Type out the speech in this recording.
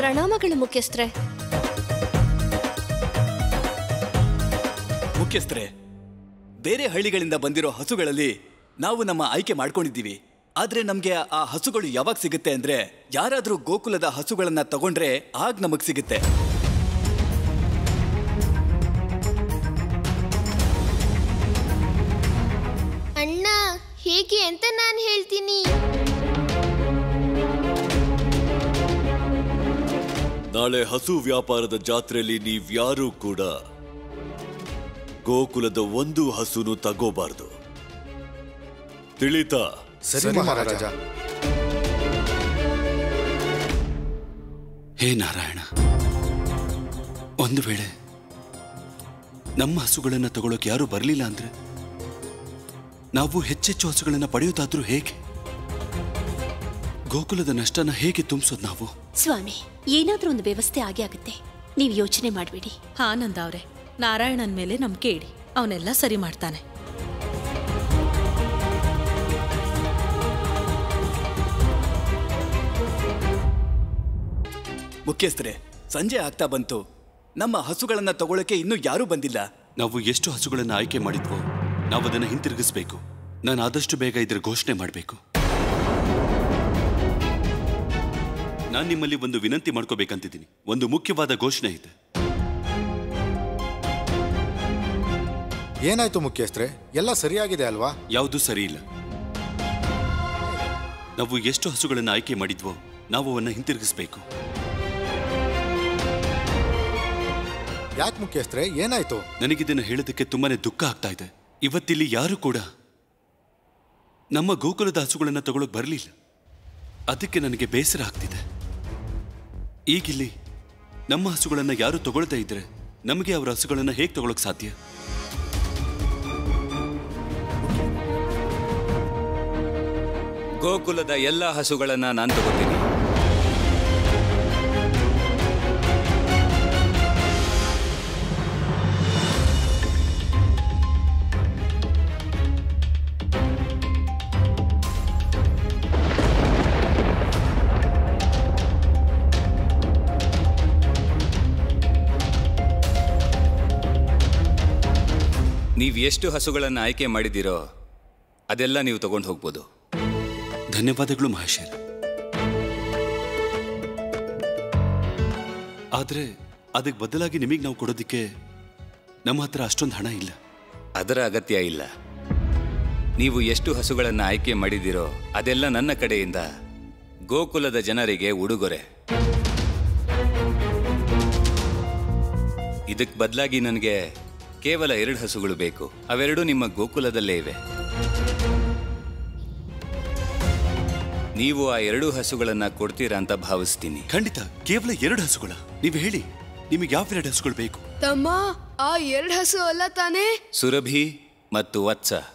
ಪ್ರಣಾಮಗಳು ಮುಖ್ಯಸ್ಥ್ರೆ ಮುಖ್ಯಸ್ಥರೇ ಬೇರೆ ಹಳ್ಳಿಗಳಿಂದ ಬಂದಿರೋ ಹಸುಗಳಲ್ಲಿ ನಾವು ನಮ್ಮ ಆಯ್ಕೆ ಮಾಡ್ಕೊಂಡಿದ್ದೀವಿ ಆದ್ರೆ ನಮ್ಗೆ ಆ ಹಸುಗಳು ಯಾವಾಗ ಸಿಗುತ್ತೆ ಅಂದ್ರೆ ಯಾರಾದ್ರೂ ಗೋಕುಲದ ಹಸುಗಳನ್ನ ತಗೊಂಡ್ರೆ ಆಗ ನಮಗ್ ಸಿಗುತ್ತೆ ಅಣ್ಣ ಹೇಗೆ ಅಂತ ನಾನು ಹೇಳ್ತೀನಿ ನಾಳೆ ಹಸು ವ್ಯಾಪಾರದ ಜಾತ್ರೆಯಲ್ಲಿ ನೀವ್ಯಾರೂ ಕೂಡ ಗೋಕುಲದ ಒಂದು ಹಸುನು ತಗೋಬಾರ್ದು ತಿಳಿತಾ ಸರಿ ಮಹಾರಾಜ ಹೇ ನಾರಾಯಣ ಒಂದು ವೇಳೆ ನಮ್ಮ ಹಸುಗಳನ್ನು ತಗೊಳ್ಳೋಕೆ ಯಾರೂ ಬರಲಿಲ್ಲ ಅಂದ್ರೆ ನಾವು ಹೆಚ್ಚೆಚ್ಚು ಹಸುಗಳನ್ನು ಪಡೆಯೋದಾದ್ರೂ ಹೇಗೆ ಗೋಕುಲದ ನಷ್ಟನ ಹೇಗೆ ತುಂಬಿಸೋದು ನಾವು ಸ್ವಾಮಿ ಏನಾದ್ರೂ ಒಂದು ವ್ಯವಸ್ಥೆ ಆಗೇ ಆಗುತ್ತೆ ನೀವು ಯೋಚನೆ ಮಾಡಬೇಡಿ ಆನಂದ ಅವ್ರೆ ನಾರಾಯಣನ್ ಮೇಲೆ ನಂಬಿಕೆ ಇಡಿ ಅವನೆಲ್ಲ ಸರಿ ಮಾಡ್ತಾನೆ ಮುಖ್ಯಸ್ಥರೇ ಸಂಜೆ ಆಗ್ತಾ ಬಂತು ನಮ್ಮ ಹಸುಗಳನ್ನ ತಗೊಳ್ಳಕ್ಕೆ ಇನ್ನೂ ಯಾರೂ ಬಂದಿಲ್ಲ ನಾವು ಎಷ್ಟು ಹಸುಗಳನ್ನು ಆಯ್ಕೆ ಮಾಡಿದ್ವೋ ನಾವು ಅದನ್ನು ಹಿಂತಿರುಗಿಸ್ಬೇಕು ನಾನು ಆದಷ್ಟು ಬೇಗ ಇದ್ರ ಘೋಷಣೆ ಮಾಡಬೇಕು ನಾನು ನಿಮ್ಮಲ್ಲಿ ಒಂದು ವಿನಂತಿ ಮಾಡ್ಕೋಬೇಕಂತಿದ್ದೀನಿ ಒಂದು ಮುಖ್ಯವಾದ ಘೋಷಣೆ ಇದೆ ಏನಾಯ್ತು ಮುಖ್ಯಸ್ಥರೇ ಎಲ್ಲ ಸರಿಯಾಗಿದೆ ಅಲ್ವಾ ಯಾವುದೂ ಸರಿ ಇಲ್ಲ ನಾವು ಎಷ್ಟು ಹಸುಗಳನ್ನು ಆಯ್ಕೆ ಮಾಡಿದ್ವೋ ನಾವು ಅವನ್ನ ಹಿಂತಿರುಗಿಸ್ಬೇಕು ಯಾಕೆ ಮುಖ್ಯಸ್ಥರೇ ಏನಾಯ್ತು ನನಗಿದನ್ನ ಹೇಳೋದಕ್ಕೆ ತುಂಬಾನೇ ದುಃಖ ಆಗ್ತಾ ಇದೆ ಇವತ್ತಿಲ್ಲಿ ಯಾರು ಕೂಡ ನಮ್ಮ ಗೋಕುಲದ ಹಸುಗಳನ್ನು ತಗೊಳಕ್ ಬರಲಿಲ್ಲ ಅದಕ್ಕೆ ನನಗೆ ಬೇಸರ ಆಗ್ತಿದೆ ಈಗಿಲ್ಲಿ ನಮ್ಮ ಹಸುಗಳನ್ನು ಯಾರು ತಗೊಳ್ತಾ ಇದ್ರೆ ನಮಗೆ ಅವರ ಹಸುಗಳನ್ನು ಹೇಗೆ ತಗೊಳಕ್ ಸಾಧ್ಯ ಗೋಕುಲದ ಎಲ್ಲ ಹಸುಗಳನ್ನ ನಾನು ತಗೋತೀನಿ ನೀವು ಎಷ್ಟು ಹಸುಗಳನ್ನು ಆಯ್ಕೆ ಮಾಡಿದ್ದೀರೋ ಅದೆಲ್ಲ ನೀವು ತಗೊಂಡು ಹೋಗ್ಬೋದು ಧನ್ಯವಾದಗಳು ಮಹೇಶರ್ ಆದ್ರೆ ಅದಕ್ಕೆ ಬದಲಾಗಿ ನಿಮಗೆ ನಾವು ಕೊಡೋದಕ್ಕೆ ನಮ್ಮ ಹತ್ರ ಅಷ್ಟೊಂದು ಹಣ ಇಲ್ಲ ಅದರ ಅಗತ್ಯ ಇಲ್ಲ ನೀವು ಎಷ್ಟು ಹಸುಗಳನ್ನು ಆಯ್ಕೆ ಮಾಡಿದ್ದೀರೋ ಅದೆಲ್ಲ ನನ್ನ ಕಡೆಯಿಂದ ಗೋಕುಲದ ಜನರಿಗೆ ಉಡುಗೊರೆ ಇದಕ್ಕೆ ಬದಲಾಗಿ ನನಗೆ ಕೇವಲ ಎರಡು ಹಸುಗಳು ಬೇಕು ಅವೆರಡೂ ನಿಮ್ಮ ಗೋಕುಲದಲ್ಲೇ ಇವೆ ನೀವು ಆ ಎರಡು ಹಸುಗಳನ್ನ ಕೊಡ್ತೀರಾ ಅಂತ ಭಾವಿಸ್ತೀನಿ ಖಂಡಿತ ಕೇವಲ ಎರಡು ಹಸುಗಳ ನೀವು ಹೇಳಿ ನಿಮಗೆ ಯಾವ ಎರಡು ಹಸುಗಳು ಬೇಕು ತಮ್ಮ ಆ ಎರಡ್ ಹಸು ಅಲ್ಲ ತಾನೇ ಸುರಭಿ ಮತ್ತು ವತ್ಸ